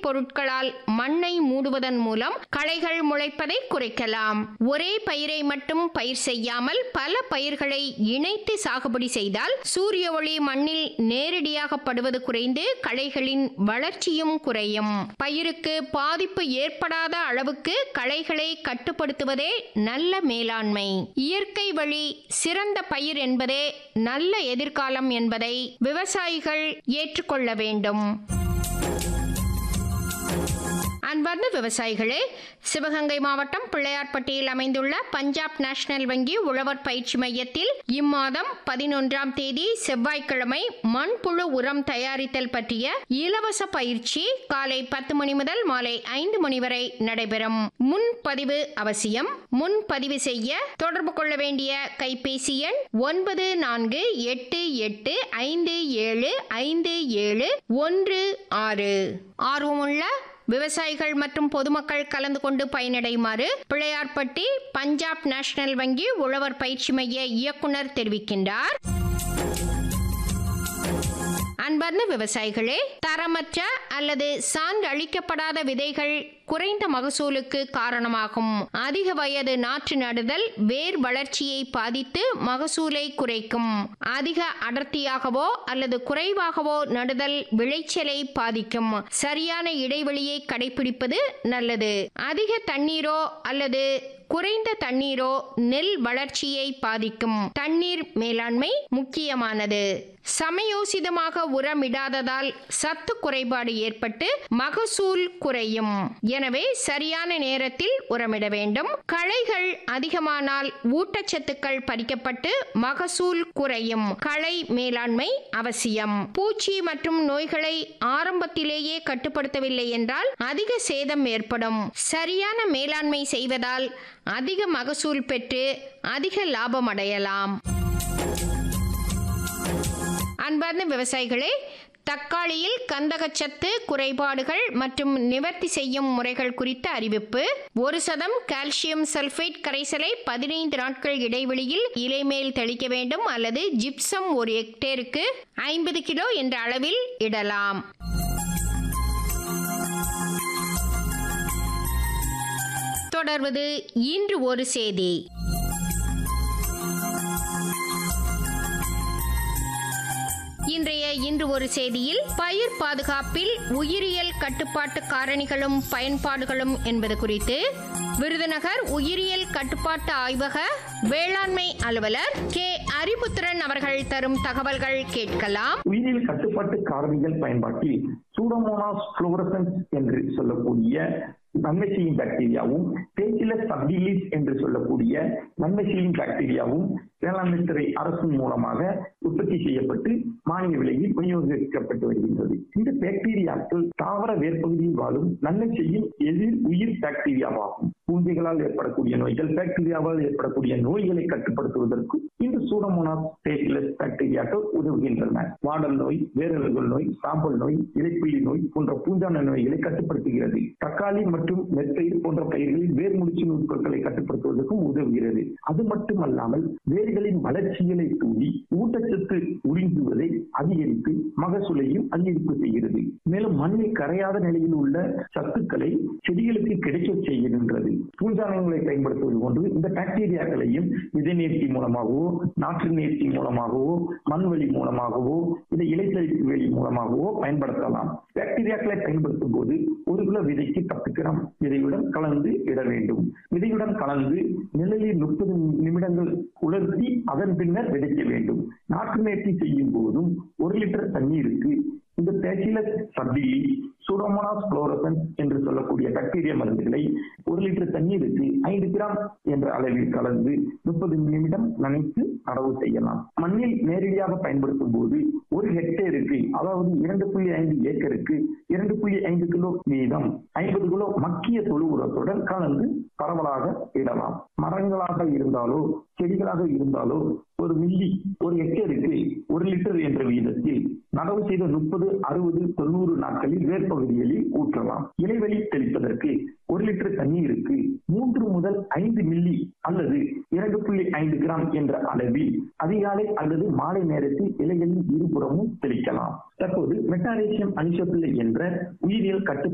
பொருட்களால் மண்ணை மூடுவதன் மூலம் களைகள் முளைப்பதை குறைக்கலாம் ஒரே பயிரை மட்டும் பயிர் செய்யாமல் பல பயிர்களை இணைத்து சாகுபடி செய்தால் சூரிய ஒளி மண்ணில் நேரடியாக படுவது குறைந்து களைகளின் வளர்ச்சியும் குறையும் பயிருக்கு பாதிப்பு ஏற்படாத அளவுக்கு களைகளை கட்டுப்படுத்துவதே நல்ல மேலாண்மை இயற்கை வழி சிறந்த பயிர் என்பதே நல்ல எதிர்காலம் என்பதை விவசாயிகள் ஏற்றுக்கொள்ள வேண்டும் அன்பார்ந்த விவசாயிகளே சிவகங்கை மாவட்டம் பிள்ளையார்பட்டியில் அமைந்துள்ள பஞ்சாப் நேஷனல் வங்கி உழவர் பயிற்சி மையத்தில் இம்மாதம் பதினொன்றாம் தேதி செவ்வாய்க்கிழமை மண்புழு உரம் தயாரித்தல் பற்றிய இலவச பயிற்சி காலை பத்து மணி முதல் மாலை ஐந்து மணி வரை நடைபெறும் முன்பதிவு அவசியம் முன்பதிவு செய்ய தொடர்பு கொள்ள வேண்டிய கைபேசி எண் ஒன்பது நான்கு எட்டு எட்டு ஐந்து ஏழு ஐந்து ஏழு ஒன்று ஆறு ஆர்வமுள்ள விவசாயிகள் மற்றும் பொதுமக்கள் கலந்து கொண்டு பயனடையுமாறு பிள்ளையார்பட்டி பஞ்சாப் நேஷனல் வங்கி உழவர் பயிற்சி மைய இயக்குனர் தெரிவிக்கின்றார் அன்பார்ந்த விவசாயிகளே தரமற்ற அல்லது சான்று அளிக்கப்படாத விதைகள் குறைந்த மகசூலுக்கு காரணமாகும் அதிக வயது நாற்று நடுதல் வேர் வளர்ச்சியை பாதித்து மகசூலை குறைக்கும் அதிக அடர்த்தியாகவோ அல்லது குறைவாகவோ நடுதல் விளைச்சலை பாதிக்கும் சரியான இடைவெளியை கடைபிடிப்பது நல்லது அதிக தண்ணீரோ அல்லது குறைந்த தண்ணீரோ நெல் வளர்ச்சியை பாதிக்கும் தண்ணீர் மேலாண்மை முக்கியமானது சமயோசிதமாக உரமிடாததால் சத்து குறைபாடு ஏற்பட்டு மகசூல் குறையும் எனவே சரியான நேரத்தில் உரமிட வேண்டும் களைகள் அதிகமானால் ஊட்டச்சத்துக்கள் பறிக்கப்பட்டு மகசூல் குறையும் களை மேலாண்மை அவசியம் பூச்சி மற்றும் நோய்களை ஆரம்பத்திலேயே கட்டுப்படுத்தவில்லை என்றால் அதிக சேதம் ஏற்படும் சரியான மேலாண்மை செய்வதால் அதிக மகசூல் பெற்று அதிக லாபம் அடையலாம் அன்பார்ந்த விவசாயிகளே தக்காளியில் கந்தகச்சத்து குறைபாடுகள் மற்றும் நிவர்த்தி செய்யும் முறைகள் குறித்த அறிவிப்பு ஒரு சதம் கால்சியம் சல்பேட் கரைசலை பதினைந்து நாட்கள் இடைவெளியில் இலைமேல் தெளிக்க வேண்டும் அல்லது ஜிப்சம் ஒரு ஹெக்டேருக்கு ஐம்பது கிலோ என்ற அளவில் இடலாம் தொடர்வது இன்று ஒரு செய்தி இன்றைய இன்று ஒரு செய்தியில் பயிர் பாதுகாப்பில் உயிரியல் கட்டுப்பாட்டு காரணிகளும் பயன்பாடுகளும் என்பது குறித்து விருதுநகர் உயிரியல் கட்டுப்பாட்டு ஆய்வக வேளாண்மை அலுவலர் கே அரிபுத்திரன் அவர்கள் தரும் தகவல்கள் கேட்கலாம் உயிரியல் கட்டுப்பாட்டு காரணிகள் பயன்பாட்டில் சூடோமோனாஸ் புளோரசன்ஸ் என்று சொல்லக்கூடிய நன்மை செய்யும் பாக்டீரியாவும் பேச்சிலஸ் சப்டிலிஸ் என்று சொல்லக்கூடிய நன்மை செய்யும் பாக்டீரியாவும் வேளாண்மை துறை அரசின் மூலமாக உற்பத்தி செய்யப்பட்டு மானிய விலையில் விநியோகிக்கப்பட்டு வருகின்றது இந்த பாக்டீரியாக்கள் தாவர வேர்ப்பகுதியில் வாழும் நன்மை செய்யும் எதிர் உயிர் பாக்டீரியாவாகும் பூஞ்சைகளால் ஏற்படக்கூடிய நோய்கள் பாக்டீரியாவால் ஏற்படக்கூடிய நோய்களை கட்டுப்படுத்துவதற்கு இந்த சூடமோனாஸ் பேசிலஸ் பாக்டீரியாக்கள் உதவுகின்றன வாடல் நோய் வேரல்கள் நோய் சாம்பல் நோய் இலைப்புள்ளி நோய் போன்ற பூஞ்சான நோய்களை கட்டுப்படுத்துகிறது தக்காளி மற்றும் நெற்பயிர் போன்ற பயிர்களில் வேர் முடிச்சு நுட்பங்களை கட்டுப்படுத்துவதற்கும் உதவுகிறது அது மட்டுமல்லாமல் வேர்களின் வளர்ச்சிகளை தூண்டி ஊட்டச்சத்து உறிஞ்சுவதை அதிகரித்து மகசூலையும் அதிகரிப்பு செய்கிறது மேலும் மண்ணில் கரையாத நிலையில் உள்ள சத்துக்களை செடிகளுக்கு கிடைக்க செய்கின்றது பூஞ்சானங்களை பயன்படுத்துவது போன்று இந்த பாக்டீரியாக்களையும் விதை நேர்த்தி மூலமாகவோ நாற்று நேர்த்தி மூலமாகவோ மண்வெளி மூலமாகவோ இல்லை இலைத்தளிப்பு வெளி மூலமாகவோ பயன்படுத்தலாம் பாக்டீரியாக்களை பயன்படுத்தும் போது ஒரு கிலோ விதைக்கு பத்து கிராம் விதையுடன் கலந்து இட வேண்டும் விதையுடன் கலந்து நிழலில் முப்பது நிமிடங்கள் உலர்த்தி அதன் பின்னர் விதைக்க வேண்டும் நாற்று நேர்த்தி செய்யும் போதும் ஒரு லிட்டர் தண்ணீருக்கு இந்த பேச்சிலஸ் சப்டிலி சூடோமோனாஸ் புளோரசன்ஸ் என்று சொல்லக்கூடிய பாக்டீரியா மருந்துகளை ஒரு லிட்டர் தண்ணீருக்கு ஐந்து கிராம் என்ற அளவில் கலந்து முப்பது நிமிடம் நனைத்து நடவு செய்யலாம் மண்ணில் நேரடியாக பயன்படுத்தும் போது ஒரு ஹெக்டேருக்கு அதாவது இரண்டு புள்ளி ஐந்து ஏக்கருக்கு இரண்டு புள்ளி ஐந்து கிலோ வீதம் ஐம்பது கிலோ மக்கிய தொழு உரத்துடன் கலந்து பரவலாக இடலாம் மரங்களாக இருந்தாலோ செடிகளாக இருந்தாலோ ஒரு மில்லி ஒரு ஹெக்டேருக்கு ஒரு லிட்டர் என்ற வீதத்தில் நடவு செய்த முப்பது அறுபது தொண்ணூறு நாட்களில் வேர்ப்பகுதிகளில் ஊற்றலாம் இலைவெளி தெளிப்பதற்கு ஒரு லிட்டர் தண்ணீருக்கு மூன்று முதல் ஐந்து மில்லி அல்லது இரண்டு புள்ளி ஐந்து கிராம் என்ற அளவில் அதிகாலை அல்லது மாலை நேரத்தில் இலைகளின் இருபுறமும் தெளிக்கலாம் தற்போது மெட்டாரேசியம் அனிசோபிள்ளை என்ற உயிரியல் கட்டு